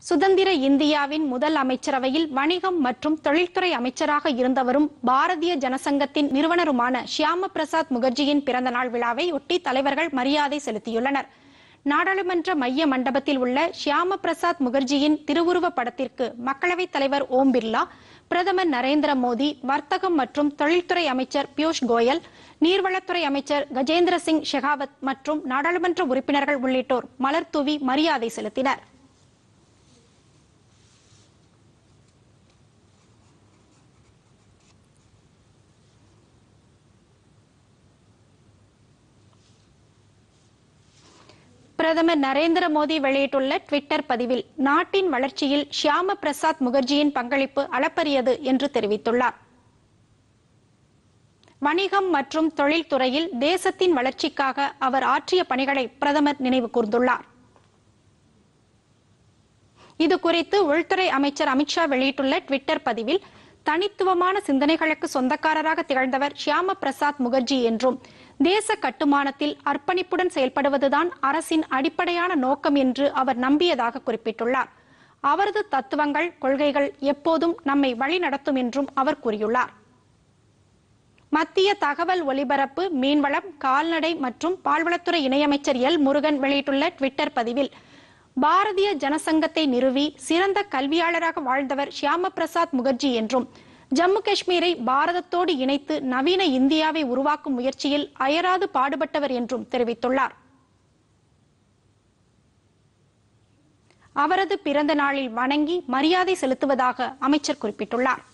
சுதந்திர இந்தியாவின் முதல் அமைச்சரவையில் வணிகம் மற்றும் தொழில்துறை அமைச்சராக இருந்தவரும் பாரதிய ஜனசங்கத்தின் நிறுவனருமான ஷியாம பிரசாத் முகர்ஜியின் பிறந்தநாள் விழாவை ஒட்டி தலைவர்கள் மரியாதை செலுத்தியுள்ளனர் நாடாளுமன்ற மைய மண்டபத்தில் உள்ள ஷியாம பிரசாத் முகர்ஜியின் திருவுருவ படத்திற்கு மக்களவைத் தலைவர் ஓம் பிர்லா பிரதமர் நரேந்திர மோடி வர்த்தகம் மற்றும் தொழில்துறை அமைச்சர் பியூஷ் கோயல் நீர்வளத்துறை அமைச்சர் கஜேந்திர சிங் ஷெகாவத் மற்றும் நாடாளுமன்ற உறுப்பினர்கள் உள்ளிட்டோர் மலர் தூவி மரியாதை செலுத்தினர் பிரதமர் நரேந்திர மோடி வெளியிட்டுள்ள ட்விட்டர் பதிவில் நாட்டின் வளர்ச்சியில் ஷியாம பிரசாத் முகர்ஜியின் பங்களிப்பு அளப்பரியது என்று தெரிவித்துள்ளார் வணிகம் மற்றும் தொழில்துறையில் தேசத்தின் வளர்ச்சிக்காக அவர் ஆற்றிய பணிகளை பிரதமர் நினைவு கூர்ந்துள்ளார் இது குறித்து உள்துறை அமைச்சர் அமித்ஷா வெளியிட்டுள்ள ட்விட்டர் பதிவில் தனித்துவமான சிந்தனைகளுக்கு சொந்தக்காரராக திகழ்ந்தவர் ஷியாம பிரசாத் முகர்ஜி என்றும் தேச கட்டுமானத்தில் அர்ப்பணிப்புடன் செயல்படுவதுதான் அரசின் அடிப்படையான நோக்கம் என்று அவர் நம்பியதாக குறிப்பிட்டுள்ளார் அவரது தத்துவங்கள் கொள்கைகள் எப்போதும் நம்மை வழிநடத்தும் என்றும் அவர் கூறியுள்ளார் மத்திய தகவல் ஒலிபரப்பு மீன்வளம் கால்நடை மற்றும் பால்வளத்துறை இணையமைச்சர் எல் முருகன் வெளியிட்டுள்ள ட்விட்டர் பதிவில் பாரதிய ஜனசங்கத்தை நிறுவி சிறந்த கல்வியாளராக வாழ்ந்தவர் ஷியாம பிரசாத் முகர்ஜி என்றும் ஜம்மு காஷ்மீரை பாரதத்தோடு இணைத்து நவீன இந்தியாவை உருவாக்கும் முயற்சியில் அயராது பாடுபட்டவர் என்றும் தெரிவித்துள்ளார் அவரது பிறந்த நாளில் வணங்கி மரியாதை செலுத்துவதாக அமைச்சர் குறிப்பிட்டுள்ளார்